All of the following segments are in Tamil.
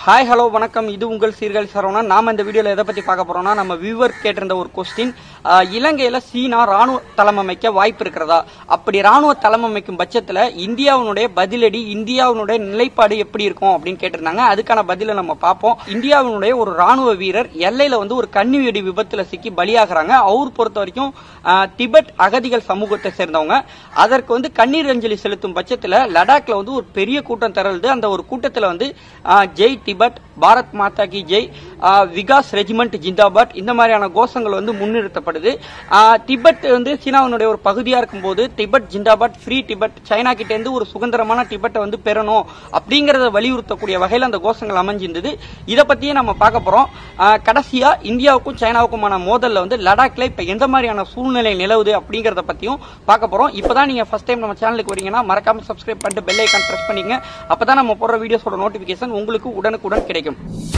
ஹாய் ஹலோ வணக்கம் இது உங்கள் சீர்காழி சரவணன் நாம இந்த வீடியோல எதை பத்தி பார்க்க போறோம்னா நம்ம வியூவர் கேட்டிருந்த ஒரு கொஸ்டின் இலங்கையில சீனா ராணுவ தளம் அமைக்க வாய்ப்பு இருக்கிறதா அப்படி ராணுவ தளம் அமைக்கும் பட்சத்துல இந்தியாவினுடைய பதிலடி இந்தியாவினுடைய நிலைப்பாடு எப்படி இருக்கும் அப்படின்னு கேட்டிருந்தாங்க அதுக்கான பதிலை நம்ம பார்ப்போம் இந்தியாவினுடைய ஒரு ராணுவ வீரர் எல்லையில வந்து ஒரு கண்ணி வெடி விபத்துல சிக்கி பலியாகிறாங்க அவர் பொறுத்த வரைக்கும் ஆஹ், திபெத் அகதிகள் சமூகத்தை சேர்ந்தவங்க அதற்கு வந்து கண்ணீர் அஞ்சலி செலுத்தும் பட்சத்துல லடாக்ல வந்து ஒரு பெரிய கூட்டம் திரளுது அந்த ஒரு கூட்டத்துல வந்து ஆஹ், ஜெய் திபெத் பாரத் மாதா கி ஜெய் ஆஹ், விகாஸ் ரெஜிமெண்ட் ஜிந்தாபாத் இந்த மாதிரியான கோஷங்கள் வந்து முன்னிறுத்தப்படுது ஆஹ், திபெத் வந்து சீனாவினுடைய ஒரு பகுதியா இருக்கும்போது திபெத் ஜிந்தாபாத் ஃப்ரீ திபெத் சைனா கிட்ட இருந்து ஒரு சுதந்திரமான திபெத்தை வந்து பெறணும் அப்படிங்கறத வலியுறுத்தக்கூடிய வகையில் அந்த கோஷங்கள் அமைஞ்சிருந்தது இதை பத்தியே நம்ம பார்க்க போறோம் ஆஹ், கடைசியா இந்தியாவுக்கும் சைனாவுக்குமான மோதல்ல வந்து லடாக்ல இப்ப எந்த மாதிரியான சூழ்நிலை நிலவுது அப்படிங்கறத பத்தியும் பார்க்க போறோம் இப்பதான் நீங்க ஃபர்ஸ்ட் டைம் நம்ம சேனலுக்கு வரீங்கன்னா மறக்காம சப்ஸ்கிரைப் பண்ணிட்டு பெல் ஐக்கான் பிரஸ் பண்ணிங்க அப்பதான் நம்ம போடுற வீடியோஸோட நோட்டிபிகேஷன் உங்களுக்கு உடனுக்குடன் கிடைக்கும்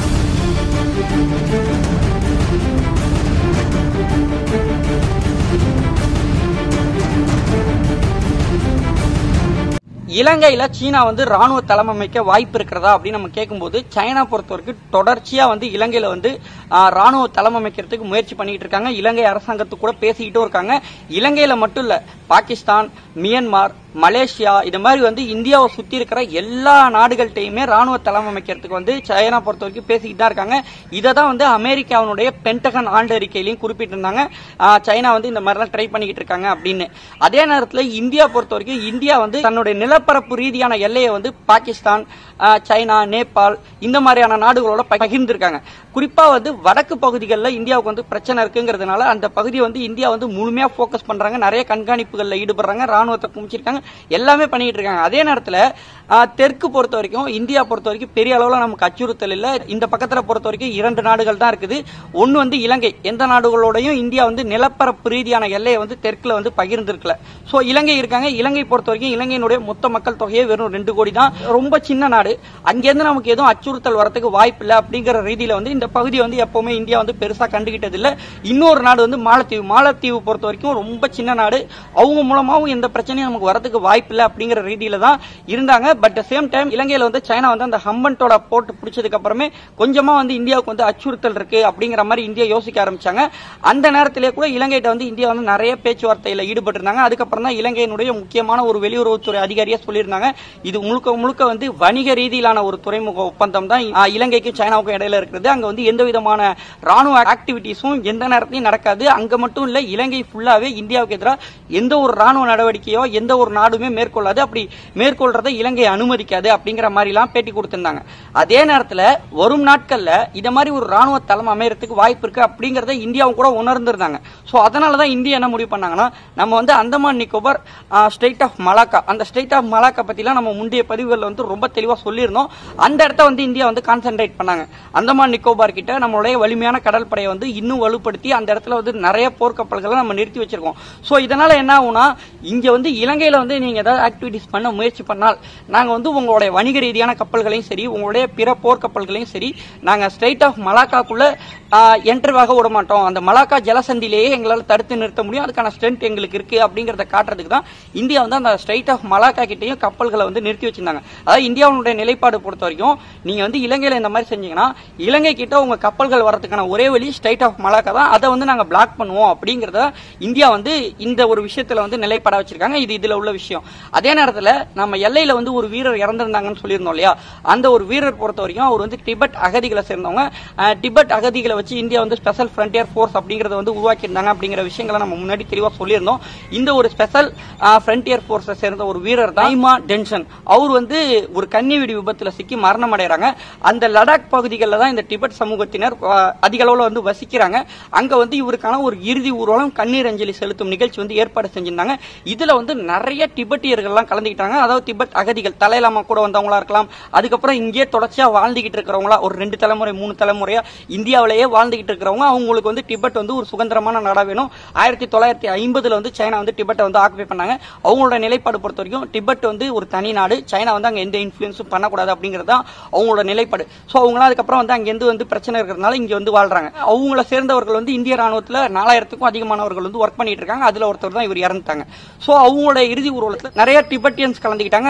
இலங்கையில சீனா வந்து ராணுவ தளம் அமைக்க வாய்ப்பு இருக்கிறதா அப்படின்னு நம்ம கேட்கும்போது சைனா பொறுத்த வரைக்கும் தொடர்ச்சியா வந்து இலங்கையில வந்து ஆஹ், ராணுவ தளம் அமைக்கிறதுக்கு முயற்சி பண்ணிட்டு இருக்காங்க இலங்கை அரசாங்கத்துக்கு கூட பேசிக்கிட்டும் இருக்காங்க இலங்கையில மட்டும் இல்ல பாகிஸ்தான் மியான்மார் மலேசியா இது மாதிரி வந்து இந்தியாவை சுத்தி இருக்கிற எல்லா நாடுகள்கிட்டயுமே ராணுவ தளம் அமைக்கிறதுக்கு வந்து சைனா பொறுத்த வரைக்கும் பேசிக்கிட்டு தான் இருக்காங்க இதை தான் வந்து அமெரிக்காவினுடைய பென்டகன் ஆண்டு அறிக்கையிலையும் குறிப்பிட்டிருந்தாங்க ஆஹ், சைனா வந்து இந்த மாதிரிலாம் ட்ரை பண்ணிக்கிட்டு இருக்காங்க அப்படின்னு அதே நேரத்தில் இந்தியா பொறுத்த வரைக்கும் இந்தியா வந்து தன்னுடைய நிலப்பரப்பு ரீதியான எல்லையை வந்து பாகிஸ்தான் ஆஹ், சைனா நேபாள் இந்த மாதிரியான நாடுகளோட ப- பகிர்ந்திருக்காங்க குறிப்பா வந்து வடக்கு பகுதிகளில் இந்தியாவுக்கு வந்து பிரச்சனை இருக்குங்கிறதுனால அந்த பகுதியை வந்து இந்தியா வந்து முழுமையா ஃபோக்கஸ் பண்றாங்க நிறைய கண்காணிப்புகளில் ஈடுபடுறாங்க ராணுவத்தை குமிச்சிருக்காங்க எல்லாமே பண்ணிட்டு இருக்காங்க அதே நேரத்தில் தெற்கு பொறுத்த வரைக்கும் இந்தியா பொறுத்த வரைக்கும் பெரிய அளவில் நமக்கு அச்சுறுத்தல் இல்லை இந்த பக்கத்தில் பொறுத்த வரைக்கும் இரண்டு நாடுகள் தான் இருக்குது ஒன்று வந்து இலங்கை எந்த நாடுகளோடையும் இந்தியா வந்து நிலப்பரப்பு ரீதியான எல்லையை வந்து தெற்குல வந்து பகிர்ந்திருக்கல ஸோ இலங்கை இருக்காங்க இலங்கை பொறுத்த வரைக்கும் இலங்கையினுடைய மொத்த மக்கள் தொகையே வெறும் ரெண்டு கோடி தான் ரொம்ப சின்ன நாடு அங்கேருந்து நமக்கு எதுவும் அச்சுறுத்தல் வரதுக்கு வாய்ப்பு இல்லை அப்படிங்கிற ரீதியில வந்து இந்த பகுதியை வந்து எப்பவுமே இந்தியா வந்து பெருசா கண்டுகிட்டது இல்ல இன்னொரு நாடு வந்து மாலத்தீவு மாலத்தீவு பொறுத்த வரைக்கும் ரொம்ப சின்ன நாடு அவங்க மூலமாவும் எந்த பிரச்சனையும் நமக்கு வரதுக்கு வாய்ப்பு இல்லை அப்படிங்கிற ரீதியில தான் இருந்தாங்க பட் சேம் டைம் இலங்கையில வந்து சைனா வந்து அந்த ஹம்பன்டோட போட்டு பிடிச்சதுக்கு அப்புறமே கொஞ்சமா வந்து இந்தியாவுக்கு வந்து அச்சுறுத்தல் இருக்கு அப்படிங்கிற மாதிரி இந்தியா யோசிக்க ஆரம்பிச்சாங்க அந்த நேரத்திலே கூட இலங்கைகிட்ட வந்து இந்தியா வந்து நிறைய பேச்சுவார்த்தையில ஈடுபட்டு இருந்தாங்க அதுக்கப்புறம் தான் இலங்கையினுடைய முக்கியமான ஒரு வெளியுறவுத்துறை அதிகாரியா சொல்லியிருந்தாங்க இது முழுக்க முழுக்க வந்து வணிக ரீதியிலான ஒரு துறைமுக ஒப்பந்தம் தான் ஆஹ், இலங்கைக்கும் சைனாவுக்கும் இடையில இருக்கிறது அங்க வந்து எந்த விதமான ராணுவ ஆக்டிவிட்டிஸும் எந்த நேரத்திலையும் நடக்காது அங்க மட்டும் இல்ல இலங்கை ஃபுல்லாவே இந்தியாவுக்கு எதிராக எந்த ஒரு ராணுவ நடவடிக்கையோ எந்த ஒரு நாடுமே மேற்கொள்ளாது அப்படி மேற்கொள்றதை இலங்கை அனுமதிக்காது அப்படிங்கிற மாதிரி எல்லாம் பேட்டி கொடுத்திருந்தாங்க அதே நேரத்துல வரும் நாட்கள்ல இத மாதிரி ஒரு ராணுவ தளம் அமையறதுக்கு வாய்ப்பு இருக்கு அப்படிங்கறத இந்தியாவும் கூட உணர்ந்திருந்தாங்க சோ அதனாலதான் இந்தியா என்ன முடிவு பண்ணாங்கன்னா நம்ம வந்து Andaman Nicobar state of Malacca அந்த ஸ்டேட் ஆஃப் மலாக்கா பத்திலாம் நம்ம முந்தைய பதிவுகளில் வந்து ரொம்ப தெளிவா சொல்லியிருந்தோம் அந்த இடத்த வந்து இந்தியா வந்து கான்சென்ட்ரேட் பண்ணாங்க அந்தமான் நிக்கோபார் கிட்ட நம்மளுடைய வலிமையான கடல் படையை வந்து இன்னும் வலுப்படுத்தி அந்த இடத்துல வந்து நிறைய போர்க்கப்பல்களை நம்ம நிறுத்தி வச்சிருக்கோம் சோ இதனால என்ன ஆகும்னா இங்க வந்து இலங்கையில வந்து நீங்க ஏதாவது ஆக்டிவிட்டிஸ் பண்ண முயற்சி பண்ணால் நாங்க வந்து உங்களுடைய வணிக ரீதியான கப்பல்களையும் சரி உங்களுடைய பிற போர்க்கப்பல்களையும் சரி நாங்க ஸ்ட்ரைட் ஆஃப் மலாக்காக்குள்ள என்டர்வாக விட மாட்டோம் அந்த மலாக்கா ஜலசந்திலேயே எங்களால் தடுத்து நிறுத்த முடியும் அதுக்கான ஸ்ட்ரென்த் எங்களுக்கு இருக்கு அப்படிங்கறத காட்டுறதுக்கு தான் இந்தியா வந்து அந்த ஸ்ட்ரைட் ஆஃப் மலாக்கா கிட்டயும் கப்பல்களை வந்து நிறுத்தி வச்சிருந்தாங்க அதாவது இந்தியாவுடைய நிலைப்பாடு பொறுத்த வரைக்கும் நீங்க வந்து இலங்கையில இந்த மாதிரி செஞ்சீங்கன்னா இலங்கை கிட்ட உங்க கப்பல்கள் வரதுக்கான ஒரே வழி ஸ்ட்ரைட் ஆஃப் மலாக்கா தான் அதை வந்து நாங்க பிளாக் பண்ணுவோம் அப்படிங்கறத இந்தியா வந்து இந்த ஒரு விஷயத்துல வந்து நிலைப்பாட வச்சிருக்காங்க இது இதுல உள்ள விஷயம் அதே நேரத்துல நம்ம எல்லையில வந்து ஒரு வீரர் இறந்திருந்தாங்கன்னு சொல்லியிருந்தோம் இல்லையா அந்த ஒரு வீரர் பொறுத்த வரைக்கும் அவர் வந்து டிபெட் அகதிகளை சேர்ந்தவங்க அஹ், டிபெட் அகதிகளை வச்சு இந்தியா வந்து ஸ்பெஷல் ஃப்ரண்டியர் ஃபோர்ஸ் அப்படிங்கறத வந்து உருவாக்கியிருந்தாங்க அப்படிங்கிற விஷயங்களை நம்ம முன்னாடி தெளிவா சொல்லியிருந்தோம் இந்த ஒரு ஸ்பெஷல் ஃப்ரண்டியர் ஃபோர்ஸை சேர்ந்த ஒரு வீரர் தான் ஐமா டென்ஷன் அவர் வந்து ஒரு கன்னி வெடி விபத்துல சிக்கி மரணம் அடைறாங்க அந்த லடாக் பகுதிகளில் தான் இந்த டிபெட் சமூகத்தினர் அஹ், அதிக அளவுல வந்து வசிக்கிறாங்க அங்க வந்து இவருக்கான ஒரு இறுதி ஊர்வலம் கண்ணீர் அஞ்சலி செலுத்தும் நிகழ்ச்சி வந்து ஏற்பாடு செஞ்சிருந்தாங்க இதுல வந்து நிறைய டிபெட்டியர்கள்லாம் கலந்துக்கிட்டாங்க அதாவது திபெத் அகதிகள் தலைலாமா கூட வந்தவங்களா இருக்கலாம் அதுக்கப்புறம் இங்கே தொடர்ச்சியா வாழ்ந்துகிட்டு இருக்கிறவங்களா ஒரு ரெண்டு தலைமுறை மூணு தலைமுறையா இந்தியாவிலேயே வாழ்ந்துகிட்டு இருக்கிறவங்க அவங்களுக்கு வந்து டிபெட் வந்து ஒரு சுதந்திரமான நாடா வேணும் ஆயிரத்தி தொள்ளாயிரத்தி ஐம்பதுல வந்து சைனா வந்து டிபெட்டை வந்து ஆக்குபை பண்ணாங்க அவங்களோட நிலைப்பாடு பொறுத்த வரைக்கும் டிபெட் வந்து ஒரு தனி நாடு சைனா வந்து அங்க எந்த இன்ஃபுளுன்ஸும் பண்ணக்கூடாது அப்படிங்கிறது தான் அவங்களோட நிலைப்பாடு ஸோ அவங்களாம் அதுக்கப்புறம் வந்து அங்கேருந்து வந்து பிரச்சனை இருக்கிறதுனால இங்க வந்து வாழ்றாங்க அவங்கள சேர்ந்தவர்கள் வந்து இந்திய ராணுவத்துல நாலாயிரத்துக்கும் அதிகமானவர்கள் வந்து ஒர்க் பண்ணிட்டு இருக்காங்க அதுல ஒருத்தர் தான் இவர் இறந்துட்டாங்க ஸோ அவங்களோட இறுதி ஊர்வலத்தில் நிறைய டிபெட்டியன்ஸ் கலந்துக்கிட்டாங்க அதே மாதிரி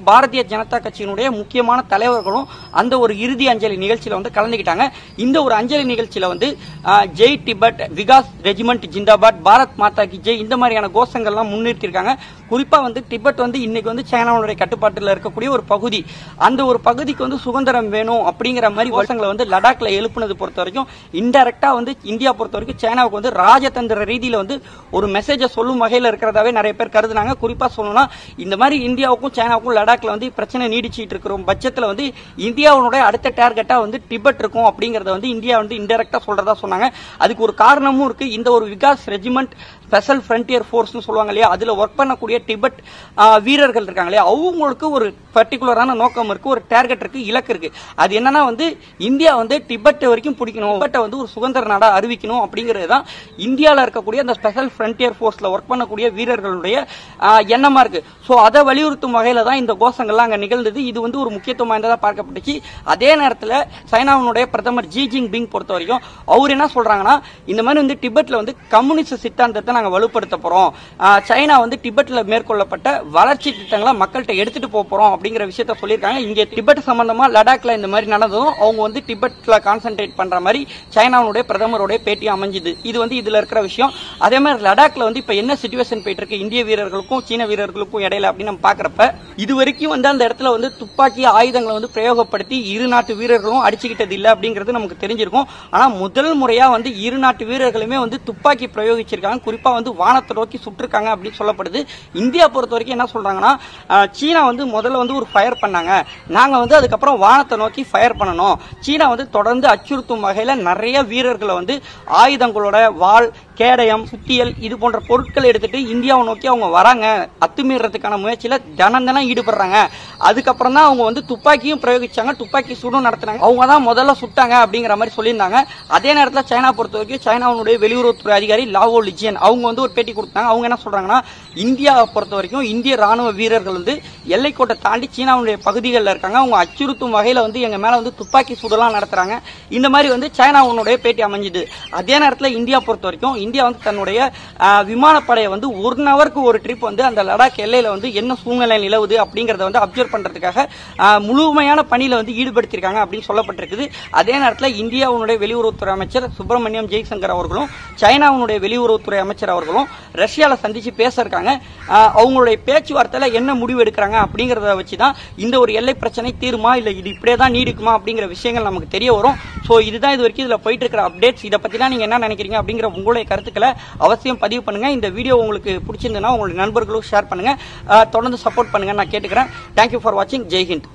பாரதிய ஜனதா கட்சியினுடைய முக்கியமான தலைவர்களும் அந்த ஒரு இறுதி அஞ்சலி நிகழ்ச்சியில வந்து கலந்துக்கிட்டாங்க இந்த ஒரு அஞ்சலி நிகழ்ச்சியில வந்து ஆஹ், ஜெய் டிபெட் விகாஸ் ரெஜிமெண்ட் ஜிந்தாபாத் பாரத் மாதா கி ஜெய் இந்த மாதிரியான கோஷங்கள்லாம் முன்னிறுத்திருக்காங்க குறிப்பா வந்து டிபெட் வந்து இன்னைக்கு வந்து சைனாவுடைய கட்டுப்பாட்டில் இருக்கக்கூடிய ஒரு பகுதி அந்த ஒரு பகுதிக்கு வந்து சுதந்திரம் வேணும் அப்படிங்கிற மாதிரி கோஷங்களை வந்து லடாக்ல எழுப்புனது பொறுத்த வரைக்கும் இன்டெரக்டா வந்து இந்தியா பொறுத்த வரைக்கும் சைனாவுக்கு வந்து ராஜதந்திர ரீதியில வந்து ஒரு மெசேஜை சொல்லும் வகையில இருக்கிறதாவே நிறைய பேர் கருதுனாங்க குறிப்பா சொல்லணும்னா இந்த மாதிரி இந்தியாவுக்கும் சைனாவுக்கும் லடாக்ல வந்து பிரச்சனை நீடிச்சிட்டு இருக்கிற பட்சத்துல வந்து இந்தியாவுடைய அடுத்த டார்கெட்டா வந்து டிபெட் இருக்கும் அப்படிங்கறத வந்து இந்தியா வந்து இன்டெரக்டா சொல்றதா சொன்னாங்க அதுக்கு ஒரு காரணமும் இருக்கு இந்த ஒரு விகாஸ் ரெஜிமெண்ட் ஸ்பெஷல் ஃப்ரண்டியர் ஃபோர்ஸ்னு சொல்லுவாங்க இல்லையா அதுல ஒர்க் பண்ணக்கூடிய டிபெட் ஆ, வீரர்கள் இருக்காங்க இல்லையா அவங்களுக்கு ஒரு பர்டிகுலரான நோக்கம் இருக்கு ஒரு டார்கெட் இருக்கு இலக்கு இருக்கு அது என்னன்னா வந்து இந்தியா வந்து டிபெட் வரைக்கும் பிடிக்கணும் டிபெட்டை வந்து ஒரு சுதந்திர நாடா அறிவிக்கணும் அப்படிங்கிறது தான் இந்தியாவில் இருக்கக்கூடிய அந்த ஸ்பெஷல் ஃப்ரண்டியர் ஃபோர்ஸ்ல ஒர்க் பண்ணக்கூடிய வீரர்களுடைய ஆ, எண்ணமா இருக்கு ஸோ அதை வலியுறுத்தும் வகையில தான் இந்த கோஷங்கள்லாம் அங்க நிகழ்ந்தது இது வந்து ஒரு முக்கியத்துவம் வாய்ந்ததா பார்க்கப்பட்டுச்சு அதே நேரத்தில் சைனாவினுடைய பிரதமர் ஜி ஜிங் பிங் பொறுத்த வரைக்கும் அவர் என்ன சொல்றாங்கன்னா இந்த மாதிரி வந்து டிபெட்ல வந்து கம்யூனிஸ்ட் சித்தாந்தத்தை நாங்க வலுப்படுத்த போறோம் ஆஹ் சைனா வந்து டிபெட்ல மேற்கொள்ளப்பட்ட வளர்ச்சி திட்டங்களை மக்கள்கிட்ட எடுத்துட்டு போக போறோம் அப்படிங்கிற விஷயத்த சொல்லியிருக்காங்க இங்க டிபெட் சம்பந்தமா லடாக்ல இந்த மாதிரி நடந்ததும் அவங்க வந்து டிபெட்ல கான்சென்ட்ரேட் பண்ற மாதிரி சைனாவுடைய பிரதமருடைய பேட்டி அமைஞ்சுது இது வந்து இதுல இருக்கிற விஷயம் அதே மாதிரி லடாக்ல வந்து இப்ப என்ன சுச்சுவேஷன் போயிட்டு இருக்கு இந்திய வீரர்களுக்கும் சீன வீரர்களுக்கும் இடையில அப்படின்னு நம்ம பாக்குறப்ப இது வரைக்கும் வந்து அந்த இடத்துல வந்து துப்பாக்கி ஆயுதங்களை வந்து பிரயோகப்படுத்தி இரு நாட்டு வீரர்களும் அடிச்சுக்கிட்டது இல்ல அப்படிங்கிறது நமக்கு தெரிஞ்சிருக்கும் ஆனா முதல் முறையா வந்து இரு நாட்டு வீரர்களுமே வந்து துப்பாக்கி பிரயோகிச்சிருக்காங்க குறிப்பா வந்து வானத்தை நோக்கி சுட்டிருக்காங்க அப்படின்னு சொல்லப்படுது இந்தியா பொறுத்த வரைக்கும் என்ன சொல்றாங்கன்னா அஹ், சீனா வந்து முதல்ல வந்து ஒரு ஃபயர் பண்ணாங்க நாங்க வந்து அதுக்கப்புறம் வானத்தை நோக்கி ஃபயர் பண்ணணும் சீனா வந்து தொடர்ந்து அச்சுறுத்தும் வகையில நிறைய வீரர்களை வந்து ஆயுதங்களோட வாள் கேடயம் சுத்தியல் இது போன்ற பொருட்களை எடுத்துட்டு இந்தியாவை நோக்கி அவங்க வராங்க அத்துமீறதுக்கான முயற்சியில தினம் தினம் ஈடுபடுறாங்க அதுக்கப்புறம் தான் அவங்க வந்து துப்பாக்கியும் பிரயோகிச்சாங்க துப்பாக்கி சூடும் நடத்துனாங்க அவங்க தான் முதல்ல சுட்டாங்க அப்படிங்கிற மாதிரி சொல்லியிருந்தாங்க அதே நேரத்தில் சைனா பொறுத்த வரைக்கும் சைனாவுடைய வெளியுறவுத்துறை அதிகாரி லாவோ லிஜியன் அவங்க வந்து ஒரு பேட்டி கொடுத்தாங்க அவங்க என்ன சொல்றாங்கன்னா இந்தியாவை பொறுத்த வரைக்கும் இந்திய ராணுவ வீரர்கள் வந்து எல்லைக்கோட்டை தாண்டி சீனாவுடைய பகுதிகளில் இருக்காங்க அவங்க அச்சுறுத்தும் வகையில வந்து எங்க மேல வந்து துப்பாக்கி சூடெல்லாம் நடத்துறாங்க இந்த மாதிரி வந்து சைனாவுடைய பேட்டி அமைஞ்சுது அதே நேரத்தில் இந்தியா பொறுத்த வரைக்கும் இந்தியா வந்து தன்னுடைய ஆஹ், விமானப்படையை வந்து ஒரு நவருக்கு ஒரு ட்ரிப் வந்து அந்த லடாக் எல்லையில வந்து என்ன சூழ்நிலை நிலவுது அப்படிங்கறத வந்து அப்சர்வ் பண்றதுக்காக ஆஹ், முழுமையான பணியில வந்து ஈடுபடுத்தியிருக்காங்க அப்படின்னு சொல்லப்பட்டிருக்குது அதே நேரத்தில் இந்தியாவுடைய வெளியுறவுத்துறை அமைச்சர் சுப்பிரமணியம் ஜெய்சங்கர் அவர்களும் சைனாவுடைய வெளியுறவுத்துறை அமைச்சர் அவர்களும் ரஷ்யால சந்திச்சு பேச இருக்காங்க ஆஹ், அவங்களுடைய பேச்சுவார்த்தையில என்ன முடிவு எடுக்கிறாங்க அப்படிங்கறத வச்சு தான் இந்த ஒரு எல்லை பிரச்சனை தீருமா இல்ல இது இப்படியே தான் நீடிக்குமா அப்படிங்கிற விஷயங்கள் நமக்கு தெரிய வரும் சோ இதுதான் இது வரைக்கும் இதுல போயிட்டு இருக்கிற அப்டேட்ஸ் இதை பத்திலாம் நீங்க என்ன நினைக்கிறீங்க அப்படிங்கிற உங்களுடைய கருத்துக்களை அவசியம் பதிவு பண்ணுங்க இந்த வீடியோ உங்களுக்கு பிடிச்சிருந்ததுன்னா உங்களுடைய நண்பர்களும் ஷேர் பண்ணுங்க ஆஹ், தொடர்ந்து சப்போர்ட் பண்ணுங்க நான் கேட்டுக்கிறேன் தேங்க்யூ ஃபார் வாட்சிங் ஜெய் ஹிந்த்